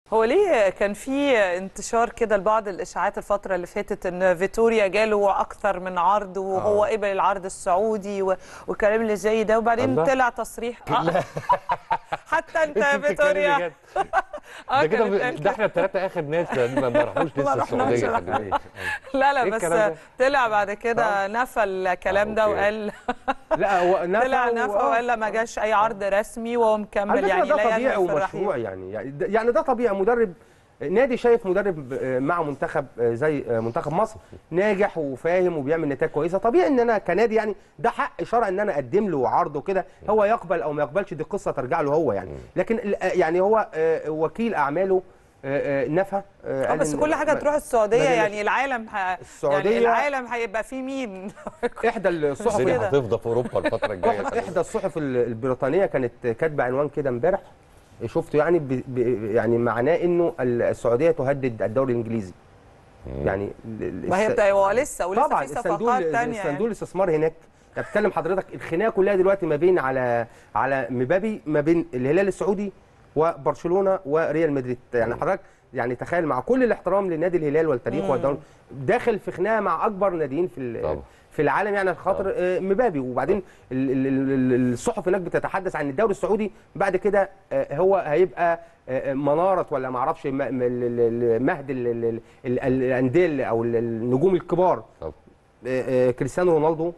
هو ليه كان في انتشار كده لبعض الاشاعات الفتره اللي فاتت ان فيتوريا جاله اكثر من عرض وهو آه. قبل العرض السعودي و- والكلام اللي زي ده وبعدين الله. طلع تصريح آه. حتى انت يا انت بتتكلمي فيتوريا بجد. آه ده كده كانت ب- قالت ده احنا الثلاثه اخر ناس ما ما راحوش ما لسه رحناش السعوديه لا. خلي بالك. لا لا إيه بس الكلام ده؟ طلع بعد كده نفى الكلام آه، ده أوكي. وقال لا هو نفى طلع و- نفى آه. وقال لا ما جاش اي عرض رسمي وهو على مكمل فكره يعني ده لا طبيعي ينزل في الرحيل ومشروع يعني يعني ده, يعني ده طبيعي مدرب نادي شايف مدرب آه، مع منتخب آه، زي آه، منتخب مصر ناجح وفاهم وبيعمل نتائج كويسه طبيعي ان انا كنادي يعني ده حق شرع ان انا اقدم له عرض وكده هو يقبل او ما يقبلش دي قصه ترجع له هو يعني لكن ال- آه، يعني هو آه، وكيل اعماله آه، آه، نفى آه، اه قال بس إن- كل حاجه ما- تروح السعوديه ما دي- يعني العالم ه... السعودية- يعني العالم هيبقى فيه مين احدى الصحف كده. الدنيا هتفضى في اوروبا الفتره الجايه خلي احدى الصحف ال- البريطانيه كانت كاتبه عنوان كده امبارح شفته يعني ب... ب... يعني معناه انه السعوديه تهدد الدوري الانجليزي يعني ال- ال- ما هي الس- بتبقى هو لسه ولسه طبعا في الصندوق صفقات تانية الصندوق يعني. الاستثمار هناك أنا بتكلم حضرتك الخناقه كلها دلوقتي ما بين على على مبابي ما بين الهلال السعودي وبرشلونه وريال مدريد يعني حضرتك يعني تخيل مع كل الاحترام لنادي الهلال والتاريخ والدوري داخل في خناقه مع اكبر ناديين في ال- طبعا. في العالم يعني عشان خاطر آه، مبابي وبعدين ال- ال- ال- ال- الصحف هناك بتتحدث عن الدوري السعودي بعد كده آه، هو هيبقى آه، مناره ولا ما اعرفش م- م- ال- ال- ال- مهد ال- ال- ال- ال- الانديه او ال- النجوم الكبار طبعا. آه، آه، كريستيانو رونالدو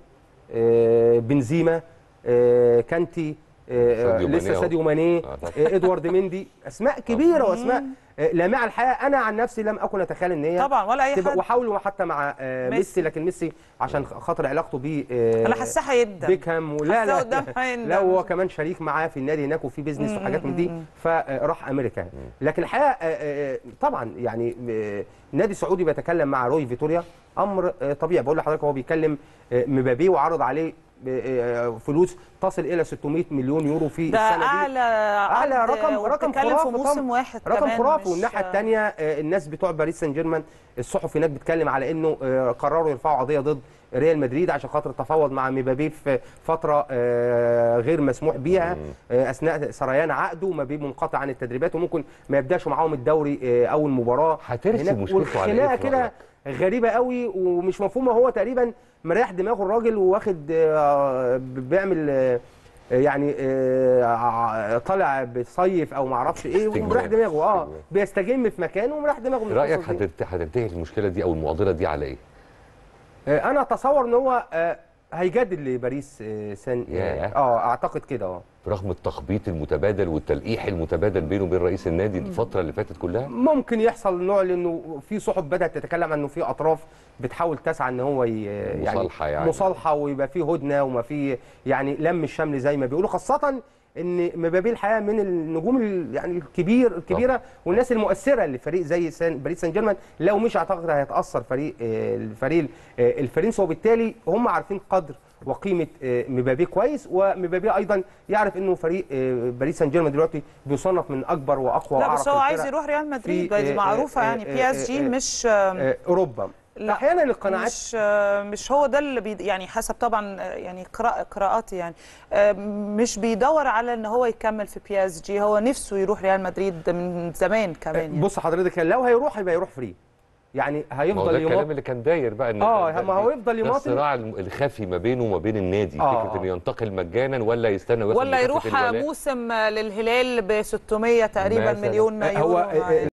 آه، بنزيما آه، كانتي آه، ساديو ماني لسه أهو. ساديو ماني آه، طبعا. آه، ادوارد مندي اسماء كبيره واسماء آه، لامعه الحقيقه انا عن نفسي لم اكن اتخيل ان هي طبعا ولا اي تبقى حد وحاولوا حتى مع آه، ميسي. ميسي لكن ميسي عشان خاطر علاقته بيه آه، انا حاساه هيندم بيكهام ولا حاساه لا قدام هيندم. لا هو كمان شريك معاه في النادي هناك وفي بيزنس وحاجات من دي فراح امريكا لكن الحقيقه آه، آه، طبعا يعني آه، نادي سعودي بيتكلم مع روي فيتوريا امر آه، طبيعي بقول لحضرتك هو بيكلم آه، مبابي وعرض عليه آه، فلوس تصل الى 600 مليون يورو في ده السنه دي اعلى اعلى عقد رقم رقم وبتتكلم خرافي في موسم طبعاً. واحد رقم كمان خرافي مش- والناحيه الثانيه الناس بتوع باريس سان جيرمان الصحف هناك بتتكلم على انه آه، قرروا يرفعوا قضيه ضد ريال مدريد عشان خاطر تفاوض مع مبابي في فتره آه، غير مسموح بيها آه، اثناء سريان عقده مبابي منقطع عن التدريبات وممكن ما يبداش معاهم الدوري آه، اول مباراه هترسم هناك. مشكلته على إيه والخناقه في كده رأيك؟ غريبه قوي ومش مفهومه هو تقريبا مريح دماغه الراجل وواخد آه، بيعمل آه، يعني آه، ع- طالع بيصيف او ما اعرفش ايه استجمام. ومريح دماغه اه استجمام. بيستجم في مكانه ومريح دماغه من رايك القصص دي. هتنت- هتنتهي المشكله دي او المعضله دي على ايه؟ آه، انا اتصور ان هو آه، هيجدد لباريس آه، سان ياه. اه اعتقد كده اه برغم التخبيط المتبادل والتلقيح المتبادل بينه وبين رئيس النادي الفتره اللي فاتت كلها ممكن يحصل نوع لانه في صحف بدات تتكلم عن انه في اطراف بتحاول تسعى ان هو ي- يعني مصالحة يعني. مصالحه ويبقى في هدنه وما في يعني لم الشمل زي ما بيقولوا خاصه ان مبابي الحقيقه من النجوم ال- يعني الكبير الكبيره والناس المؤثره لفريق زي سان باريس سان جيرمان لو مش اعتقد هيتاثر فريق آه، الفريق آه، الفرنسي وبالتالي هم عارفين قدر وقيمه آه، مبابي كويس ومبابي ايضا يعرف انه فريق آه، باريس سان جيرمان دلوقتي بيصنف من اكبر واقوى لا واعرق بس هو عايز الفرق يروح ريال مدريد في- دي آه، معروفه آه، يعني آه، بي اس جي آه، مش آه، اوروبا لا احيانا القناعات مش مش هو ده اللي بي يعني حسب طبعا يعني قراءة قراءاتي يعني آه، مش بيدور على ان هو يكمل في بي اس جي هو نفسه يروح ريال مدريد من زمان كمان يعني. بص حضرتك لو هيروح يبقى يروح فري يعني ما هو ده هيفضل الكلام يماطل اللي كان داير بقى ان آه، ده- ما هو ده- يفضل ده يماطل. الصراع الم- الخفي ما بينه وما بين النادي آه، فكره آه. انه ينتقل مجانا ولا يستنى وياخد ولا مكافأة يروح الولاء. موسم للهلال ب 600 تقريبا مثلاً. مليون هو يورو آه،